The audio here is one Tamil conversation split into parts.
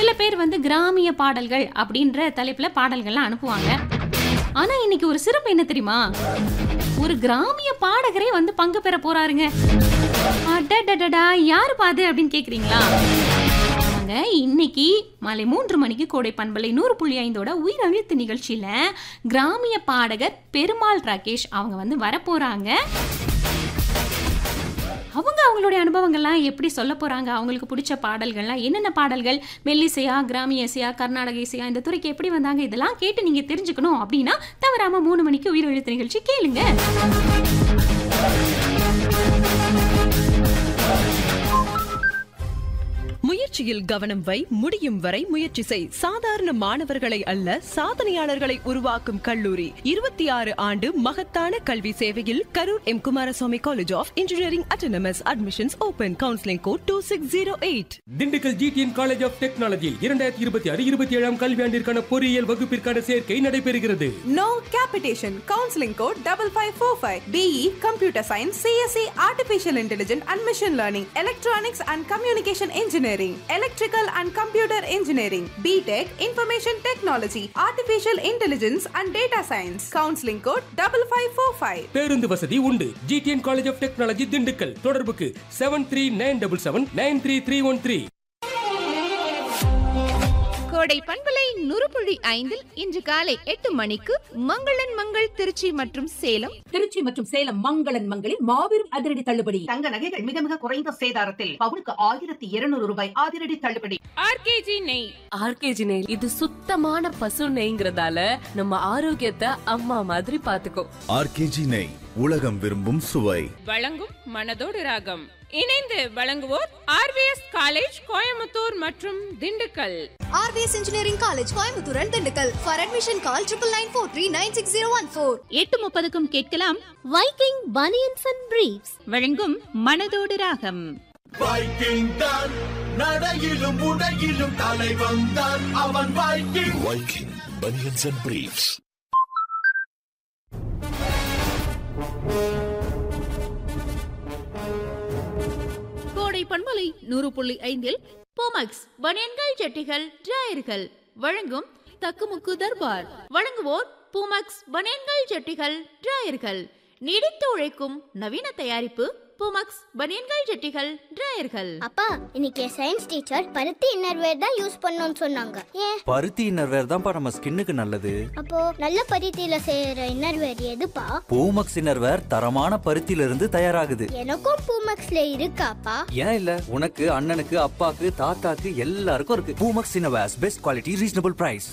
சில பேர் வந்து கிராமிய பாடல்கள் அப்படின்ற தலைப்புல பாடல்கள்லாம் அனுப்புவாங்க ஆனா இன்னைக்கு ஒரு சிறப்பு என்ன தெரியுமா ஒரு கிராமிய பாடகரே வந்து பங்கு பெற போறாருங்க அடடடடா யாரு பாது அப்படின்னு கேக்குறீங்களா ஆமாங்க, இன்னைக்கு மாலை மூன்று மணிக்கு கோடை பண்பலை நூறு புள்ளி ஐந்தோட உயிர் அழுத்து நிகழ்ச்சியில கிராமிய பாடகர் பெருமாள் ராகேஷ் அவங்க வந்து வரப்போறாங்க அவங்க அவங்களுடைய அனுபவங்கள்லாம் எப்படி சொல்ல போறாங்க அவங்களுக்கு பிடிச்ச பாடல்கள்லாம் என்னென்ன பாடல்கள் மெல்லிசையா கிராமிய இசையா கர்நாடக இசையா இந்த துறைக்கு எப்படி வந்தாங்க இதெல்லாம் கேட்டு நீங்க தெரிஞ்சுக்கணும் அப்படின்னா தவறாம மூணு மணிக்கு உயிர் எழுத்து நிகழ்ச்சி கேளுங்க முயற்சியில் கவனம் வை முடியும் வரை முயற்சி செய் சாதாரண மாணவர்களை அல்ல சாதனையாளர்களை உருவாக்கும் கல்லூரி இருபத்தி ஆறு ஆண்டு மகத்தான கல்வி சேவையில் Karur M Kumaraswamy college of engineering autonomous admissions open counselling code two six zero eight Dindigul GTN college of technology இரண்டாயிரத்தி இருபத்தி ஆறு இருபத்தி ஏழாம் கல்வியாண்டிற்கான பொறியியல் வகுப்பிற்கான சேர்க்கை நடைபெறுகிறது No capitation. Counseling code double five four five. BE Computer Science, CSE Artificial Intelligence and Machine Learning, Electronics and Communication Engineering, Electrical and Computer Engineering, BTech Information Technology, Artificial Intelligence and Data Science. Counseling code double five four five. பேருந்து வசதி உண்டு GTN college of technology Dindigul தொடர்புக்கு seven three nine double seven nine three three one three Kodai பண்பலை நுறுப்புள்ளி ஐந்தில் இன்று காலை எட்டு மணிக்கு மங்களன் மங்கள் திருச்சி மற்றும் சேலம் திருச்சி மற்றும் சேலம் மங்களன் மங்களில் மாபெரும் அதிரடி தள்ளுபடி தங்க நகைகள் மிக மிக குறைந்த சேதாரத்தில் பவுனுக்கு ஆயிரத்தி இருநூறு ரூபாய் அதிரடி தள்ளுபடி ஆர்கேஜி நெய் ஆர்கேஜி நெய் இது சுத்தமான பசு நெய்ங்கிறதால நம்ம ஆரோக்கியத்தை அம்மா மாதிரி பாத்துக்கோ ஆர்கேஜி நெய் உலகம் விரும்பும் சுவை வழங்கும் மனதோடு ராகம் இணைந்து வழங்குவோர் ஆர்விஎஸ் காலேஜ் கோயம்புத்தூர் மற்றும் Dindigul RPS engineering college Coimbatore and Dindigul for admission call triple nine four three nine six zero one four எட்டு முப்பதுக்கும் கேட்கலாம் வைக்கிங் பனியன்ஸ் அண்ட் பிரீப்ஸ் வழங்கும் மனதோடு ராகம் வைக்கிங் தான் நடையிலும் உடையிலும் தலை வந்தான் அவன் Viking Viking banians and briefs Kodai பண்பலை நூறு புள்ளி ஐந்தில் போமக்ஸ் பனியன்கள் ஜட்டிகள் டிராயர்கள் வழங்கும் தக்குமுக்கு தர்பார் வழங்குவோர் பூமக்ஸ் பனியன்கள் ஜட்டிகள் டிராயர்கள் நீடித்து உழைக்கும் நவீன தயாரிப்பு பூமக்ஸ் பனியன்கள் ஜட்டிகள் டிராயர்கள் அப்பா இன்னைக்கு சயின்ஸ் டீச்சர் பருத்தி இன்னர்வேர் தான் யூஸ் பண்ணணும்னு சொன்னாங்க ஏன் பருத்தி இன்னர்வேர் தான்ப்பா நம்ம ஸ்கின்னுக்கு நல்லது அப்போ நல்ல பருத்தியில செய்யற இன்னர்வேர் எதுப்பா பூமக்ஸ் இன்னர்வேர் தரமான பருத்தியில இருந்து தயாராகுது எனக்கும் பூமக்ஸ்ல இருக்காப்பா ஏன் இல்ல உனக்கு அண்ணனுக்கு அப்பாக்கு தாத்தாக்கு எல்லாருக்கும் இருக்கு Poomex innerwears best quality reasonable price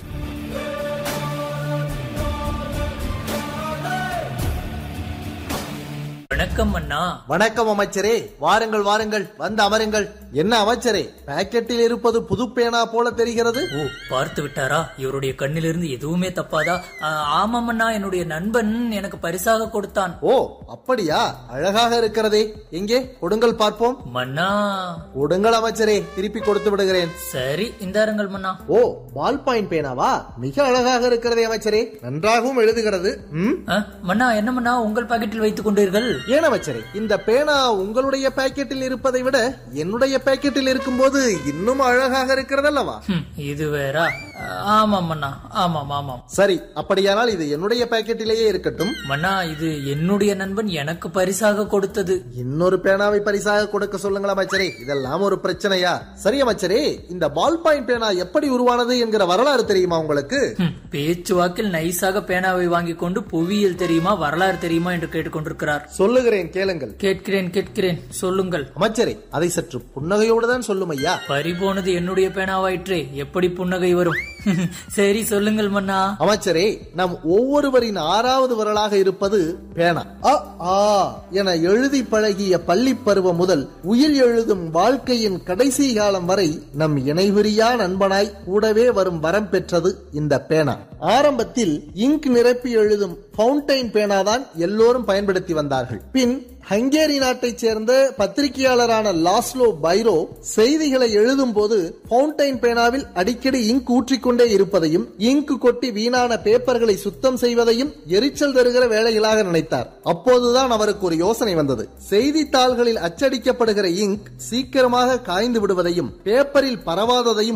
வணக்கம் அண்ணா வணக்கம் அமைச்சரே வாருங்கள் வாருங்கள் வந்து அமருங்கள் என்ன அமைச்சரே பாக்கெட்டில் இருப்பது புது பேனா போல தெரிகிறது ஓ பார்த்து விட்டாரா இவருடைய கண்ணிலிருந்து எதுவுமே தப்பாதா ஆ, ஆமாம் அண்ணா என்னுடைய நண்பன் எனக்கு பரிசாக கொடுத்தான் ஓ அப்படியா அழகாக இருக்கிறதே எங்கே கொடுங்கள் பார்ப்போம் மன்னா கொடுங்கள் அமைச்சரே திருப்பி கொடுத்து விடுகிறேன் சரி இந்தாருங்கள் மன்னா ஓ பால் பாயிண்ட் பேனாவா மிக அழகாக இருக்கிறதே அமைச்சரே நன்றாகவும் எழுதுகிறது ம் ஆ, மன்னா என்ன மன்னா உங்கள் பாக்கெட்டில் வைத்துக் கொண்டீர்கள் ஏன் அமைச்சரே இந்த பேனா உங்களுடைய பாக்கெட்டில் இருப்பதை விட என்னுடைய பாக்கெட்டில் இருக்கும்போது இன்னும் அழகாக இருக்கிறது அல்லவா ஹம், இது வேறா ஆ, ஆமாம் மன்னா ஆமாம் ஆமாம் சரி அப்படியானால் இது என்னுடைய பாக்கெட்டிலேயே இருக்கட்டும் மன்னா இது என்னுடைய நண்பன் எனக்கு பரிசாக கொடுத்தது இன்னொரு பேனாவை பரிசாக கொடுக்க சொல்லுங்கள் அமைச்சரே இதெல்லாம் ஒரு பிரச்சனையா சரி அமைச்சரே இந்த பால் பாயிண்ட் பேனா எப்படி உருவானது என்கிற வரலாறு தெரியுமா உங்களுக்கு ஹம், பேச்சுவாக்கில் நைஸாக பேனாவை வாங்கி கொண்டு புவியியல் தெரியுமா வரலாறு தெரியுமா என்று கேட்டுக்கொண்டிருக்கிறார் சொல்லுகிறேன் கேளுங்கள் கேட்கிறேன் கேட்கிறேன் சொல்லுங்கள் அமைச்சரே அதை சற்று புன்னகையோடு தான் சொல்லும் ஐயா பறிபோனது என்னுடைய பேனாவாயிற்றே எப்படி புன்னகை வரும் சரி சொல்லுங்கள் மன்னா அமைச்சரே நம் ஒவ்வொருவரின் ஆறாவது விரலாக இருப்பது பேனா அ ஆ என எழுதி பழகிய பள்ளி பருவம் முதல் உயிர் எழுதும் வாழ்க்கையின் கடைசி காலம் வரை நம் இணைபிரியா நண்பனாய் கூடவே வரும் வரம் பெற்றது இந்த பேனா ஆரம்பத்தில் இங்க் நிரப்பி எழுதும் ஃபவுண்டைன் பேனா தான் எல்லோரும் பயன்படுத்தி வந்தார்கள் பின் ஹங்கேரி நாட்டைச் சேர்ந்த பத்திரிகையாளரான லாஸ்லோ பைரோ செய்திகளை எழுதும் போது ஃபவுண்டைன் பேனாவில் அடிக்கடி இங்க் ஊற்றிக்கொண்டே இருப்பதையும் இங்க் கொட்டி வீணான பேப்பர்களை சுத்தம் செய்வதையும் எரிச்சல் தருகிற வேலைகளாக நினைத்தார் அப்போதுதான் அவருக்கு ஒரு யோசனை வந்தது செய்தித்தாள்களில் அச்சடிக்கப்படுகிற இங்க் சீக்கிரமாக காய்ந்து விடுவதையும் பேப்பரில் பரவாததையும்